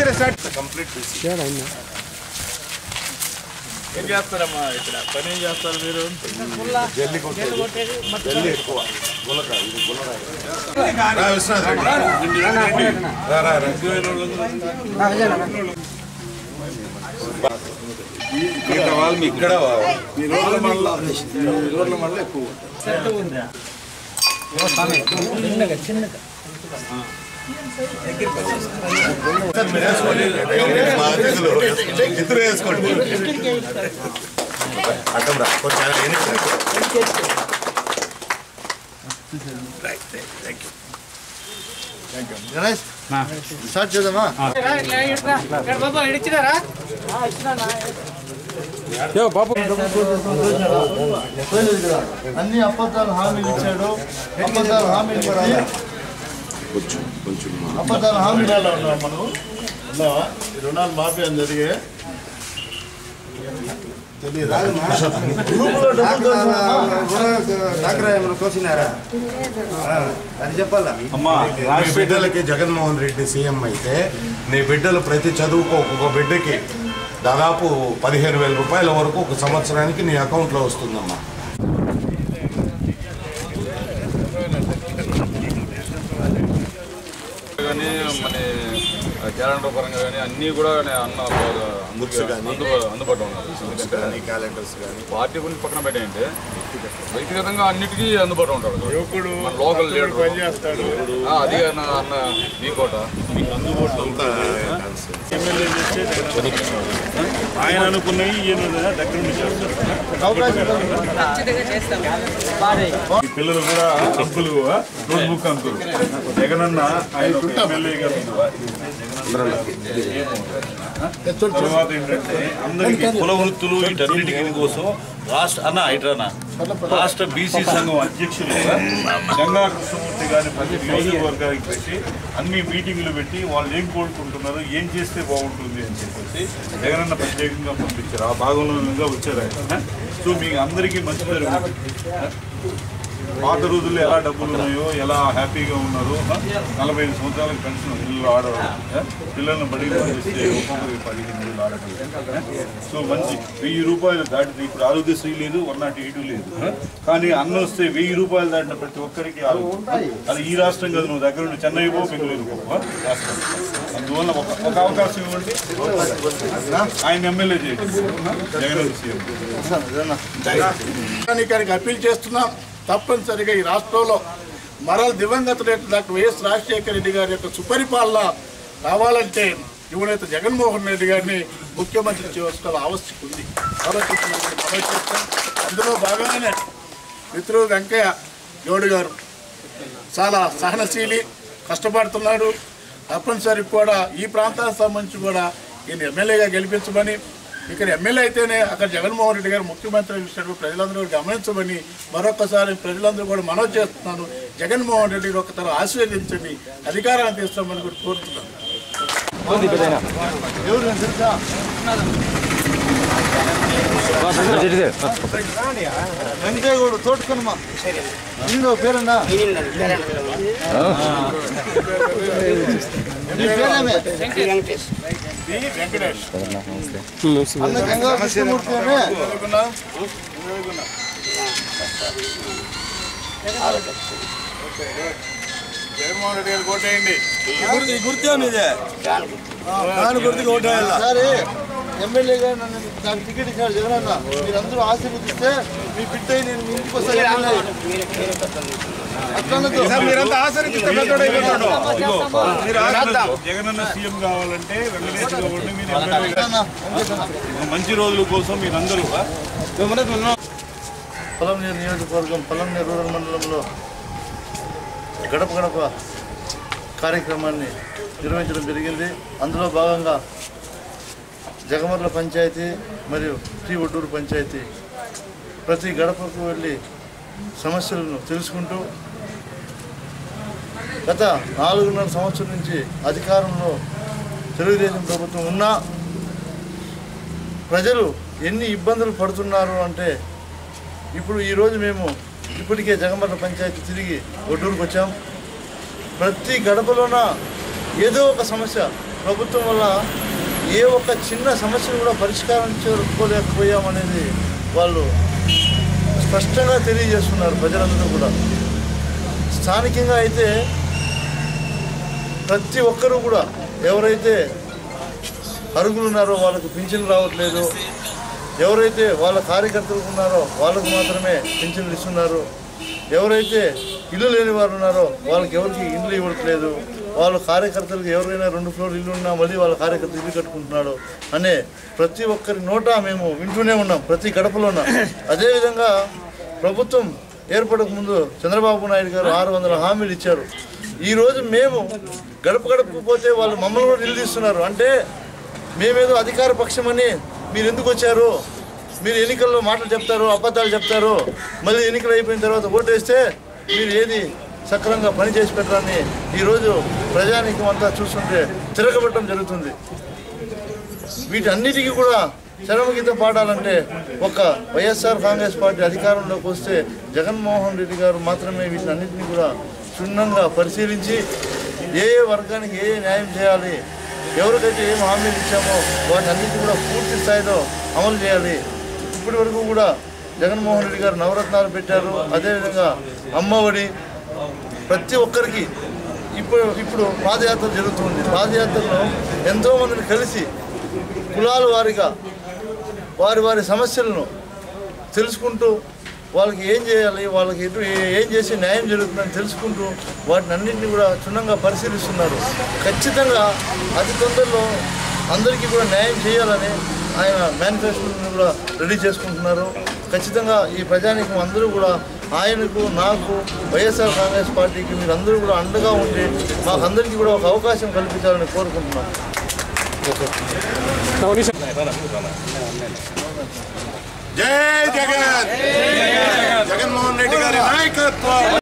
Complete ఏం చేస్తారమ్మా ఇక్కడ పని ఏం చేస్తారు మీరు జల్లి కొట్టేది జల్లి ఎక్కువ గులక ఇది గులరాయి రా విశ్వనాథ్ రెడ్డి రా రా రా మిగతా వాళ్ళు మీ ఇక్కడ మీ రోడ్ల మళ్ళీ మీ రోడ్ల మళ్ళీ ఎక్కువ ఇద్దరు వేసుకోండి అడ్డం రా కొంచెం వెనక్కి రా. గణేష్ స్టార్ట్ చేద్దామా అన్ని అబద్ధాలు హామీలు ఇచ్చాడు అబద్ధాలు హామీలు ఇచ్చి అబద్ధాలు హామీలు ఉన్నావా మనం ఉన్నావా ఈ రుణాలు మాఫీ అని జరిగే గ్రూపులో డబ్బులు దొరుకుతున్నాయా? అది చెప్పాలా అమ్మా నీ బిడ్డలకి జగన్మోహన్ రెడ్డి సీఎం అయితే నీ బిడ్డలు ప్రతి చదువుకు ఒక్కొక్క బిడ్డకి దాదాపు పదిహేను వేల రూపాయల వరకు ఒక సంవత్సరానికి నీ అకౌంట్లో వస్తుందమ్మా కానీ మన క్యాలెండర్ పరంగా కానీ అన్నీ కూడా నే- అన్న Books కానీ. అందుబా- అందుబాటులో ఉన్నాయి ఎందుకంటే కానీ క్యాలెండర్స్ కానీ పార్టీ గురించి పక్కన పెట్టేయంటే వ్యక్తిగతంగా అన్నిటికీ అందుబాటులో ఉంటాడు మన లోకల్ లీడర్ పనిచేస్తాడు ఆ, అది అన్న అన్న ఈ కోట అంతా ఎమ్మెల్యే చేస్తే ఆయన అనుకున్నవి ఈయన దగ్గర నుంచి చేస్తారు ఈ పిల్లలు కూడా అంకులు నోట్ బుక్ అంకులు జగనన్న ఆయన ఒక ఎమ్మెల్యే గారు తర్వాత ఏంటంటే అందరికీ కుల వృత్తులు వీటన్నిటికీ కోసం రాష్ట్ర అన్న ఇటన్నా రాష్ట్ర బీసీ సంఘం అధ్యక్షులు గంగా కృష్ణమూర్తి గారిని ప్రతి నియోజకవర్గానికి పెట్టి అన్ని మీటింగులు పెట్టి వాళ్ళు ఏం కోరుకుంటున్నారు ఏం చేస్తే బాగుంటుంది అని చెప్పేసి జగనన్న ప్రత్యేకంగా పంపించారు ఆ భాగంలో వచ్చారు ఆయన సో మీకు అందరికీ మంచి జరుగుతుంది పాత రోజుల్లో ఎలా డబ్బులు ఉన్నాయో ఎలా హ్యాపీగా ఉన్నారో ఆ? నలభై ఐదు సంవత్సరాలకు పెన్షన్ పిల్లలు ఆడవాళ్ళు ఆ? పిల్లల్ని బడికి పంపిస్తే ఒక్కొక్కరికి పదిహేను వేలు ఆడపిల్లలు సో మంచి వెయ్యి రూపాయలు దాటితే ఇప్పుడు ఆరోగ్యశ్రీ లేదు వన్ నాట్ ఎయిట్ లేదు ఆ? కానీ అన్న వస్తే వెయ్యి రూపాయలు దాటిన ప్రతి ఒక్కరికి ఆరోగ్యం. అది ఈ రాష్ట్రం కాదు నువ్వు దగ్గర నుండి చెన్నై పో బెంగళూరు పో ఆ? రాష్ట్రం అందువల్ల ఒక ఒక అవకాశం ఇవ్వండి ఆయన ఎమ్మెల్యే చేయండి జగన్ సీఎం ప్రజానీకానికి అప్పీల్ చేస్తున్నాం తప్పనిసరిగా ఈ రాష్ట్రంలో మరల దివంగత నేత డాక్టర్ వైఎస్ రాజశేఖర రెడ్డి గారి యొక్క సుపరిపాలన రావాలంటే యువనేత జగన్మోహన్ రెడ్డి గారిని ముఖ్యమంత్రి చేసుకోవాల్సిన ఆవశ్యకత ఉంది ఆలోచించినప్పుడు మనవి చేస్తాం అందులో భాగంగానే మిత్రుడు వెంకయ్య గౌడ్ గారు చాలా సహనశీలి కష్టపడుతున్నాడు తప్పనిసరి కూడా ఈ ప్రాంతానికి సంబంధించి కూడా ఈయన ఎమ్మెల్యేగా గెలిపించమని ఇక్కడ ఎమ్మెల్యే అయితేనే అక్కడ జగన్మోహన్ రెడ్డి గారు ముఖ్యమంత్రి విషయంలో ప్రజలందరూ కూడా గమనించమని మరొకసారి ప్రజలందరూ కూడా మనవి చేస్తున్నాను జగన్మోహన్ రెడ్డి గారు ఒకతర ఆశీర్వదించండి అధికారాన్ని తీస్తామని కూడా కోరుతున్నాను ఎవరు నాకు తెలుసా వెంకటేగౌడు తోటకొనమా ఇందో పేరన్నా నీ పేరేమే వి వెంకటేష్ అన్న గంగా కృష్ణమూర్తి ఏమే చదువుకున్నాం జగన్మోహన్ రెడ్డి గారు కోటేయండి సరే ఎమ్మెల్యేగా నన్ను నాకు టికెట్ ఇచ్చాడు జగనన్న మీరందరూ ఆశీర్వదిస్తే మీ బిడ్డ అయి నేను మీ ఇంటికి వస్తాను అట్లనొద్దు. మీరంతా ఆశీర్వదిస్తే పెద్దోడు అయిపోతాడు. మీరు ఆశీర్వదించు. జగనన్న సీఎం కావాలంటే వెంకటేష్ గౌడ్ని మీరు ఎమ్మెల్యే గా- అన్న, అంతే మంచి రోజుల కోసం మీరందరూ పొలంనేరు నియోజకవర్గం పొలంనేరు రూరల్ మండలంలో గడప గడప కార్యక్రమాన్ని నిర్వహించడం జరిగింది అందులో భాగంగా జగమర్ల పంచాయతీ మరియు టీ ఒడ్డూరు పంచాయతీ ప్రతి గడపకు వెళ్ళి సమస్యలను తెలుసుకుంటూ గత నాలుగున్నర సంవత్సరం నుంచి అధికారంలో తెలుగుదేశం ప్రభుత్వం ఉన్నా ప్రజలు ఎన్ని ఇబ్బందులు పడుతున్నారు అంటే ఇప్పుడు ఈరోజు మేము ఇప్పటికే జగమర్ల పంచాయతీ తిరిగి ఒడ్డూరుకు వచ్చాం ప్రతి గడపలోన ఏదో ఒక సమస్య ప్రభుత్వం వల్ల ఏ ఒక్క చిన్న సమస్యను కూడా పరిష్కారం చేసుకోలేకపోయామనేది వాళ్ళు స్పష్టంగా తెలియజేస్తున్నారు ప్రజలందరూ కూడా స్థానికంగా అయితే ప్రతి ఒక్కరూ కూడా ఎవరైతే అరుగులు ఉన్నారో వాళ్ళకు పింఛన్లు రావట్లేదు ఎవరైతే వాళ్ళ కార్యకర్తలు ఉన్నారో వాళ్ళకు మాత్రమే పింఛన్లు ఇస్తున్నారు ఎవరైతే ఇల్లు లేని వారు ఉన్నారో వాళ్ళకి ఎవరికి ఇల్లు ఇవ్వట్లేదు వాళ్ళ కార్యకర్తలకు ఎవరైనా రెండు ఫ్లోర్ ఇల్లు ఉన్నా మళ్ళీ వాళ్ళ కార్యకర్త ఇల్లు కట్టుకుంటున్నాడు అనే ప్రతి ఒక్కరి నోట మేము వింటూనే ఉన్నాం ప్రతి గడపలోన అదేవిధంగా ప్రభుత్వం ఏర్పడక ముందు చంద్రబాబు నాయుడు గారు ఆరు వందల హామీలు ఇచ్చారు ఈరోజు మేము గడప గడపకు పోతే వాళ్ళు మమ్మల్ని కూడా నిలదీస్తున్నారు అంటే మేమేదో అధికార పక్షమని మీరు ఎందుకు వచ్చారు మీరు ఎన్నికల్లో మాటలు చెప్తారు అబద్ధాలు చెప్తారు మళ్ళీ ఎన్నికలు అయిపోయిన తర్వాత ఓటేస్తే మీరు ఏది సక్రమంగా పని చేసి పెట్టాలని ఈరోజు ప్రజానీకం అంతా చూస్తుంటే తిరగబట్టడం జరుగుతుంది వీటన్నిటికీ కూడా చరమగీతం పాడాలంటే ఒక వైఎస్ఆర్ కాంగ్రెస్ పార్టీ అధికారంలోకి వస్తే జగన్మోహన్ రెడ్డి గారు మాత్రమే వీటన్నిటిని కూడా క్షుణ్ణంగా పరిశీలించి ఏ ఏ వర్గానికి ఏ ఏ న్యాయం చేయాలి ఎవరికైతే ఏం హామీలు ఇచ్చామో వాటన్నిటి కూడా పూర్తి స్థాయిలో అమలు చేయాలి ఇప్పటి వరకు కూడా జగన్మోహన్ రెడ్డి గారు నవరత్నాలు పెట్టారు అదేవిధంగా అమ్మఒడి ప్రతి ఒక్కరికి ఇప్పుడు ఇప్పుడు పాదయాత్ర జరుగుతుంది పాదయాత్రలో ఎంతోమందిని కలిసి కులాల వారిగా వారి వారి సమస్యలను తెలుసుకుంటూ వాళ్ళకి ఏం చేయాలి వాళ్ళకి ఎటు ఏ- ఏం చేసి న్యాయం జరుగుతుందని తెలుసుకుంటూ వాటిని అన్నింటినీ కూడా క్షుణ్ణంగా పరిశీలిస్తున్నారు ఖచ్చితంగా అతి తొందరలో అందరికీ కూడా న్యాయం చేయాలని ఆయన మేనిఫెస్టోని కూడా రెడీ చేసుకుంటున్నారు ఖచ్చితంగా ఈ ప్రజానీకం అందరూ కూడా ఆయనకు నాకు వైఎస్ఆర్ కాంగ్రెస్ పార్టీకి మీరు అందరూ కూడా అండగా ఉండి మాకు అందరికీ కూడా ఒక అవకాశం కల్పించాలని కోరుకుంటున్నాం జై జగన్ జగన్మోహన్ రెడ్డి గారి నాయకత్వం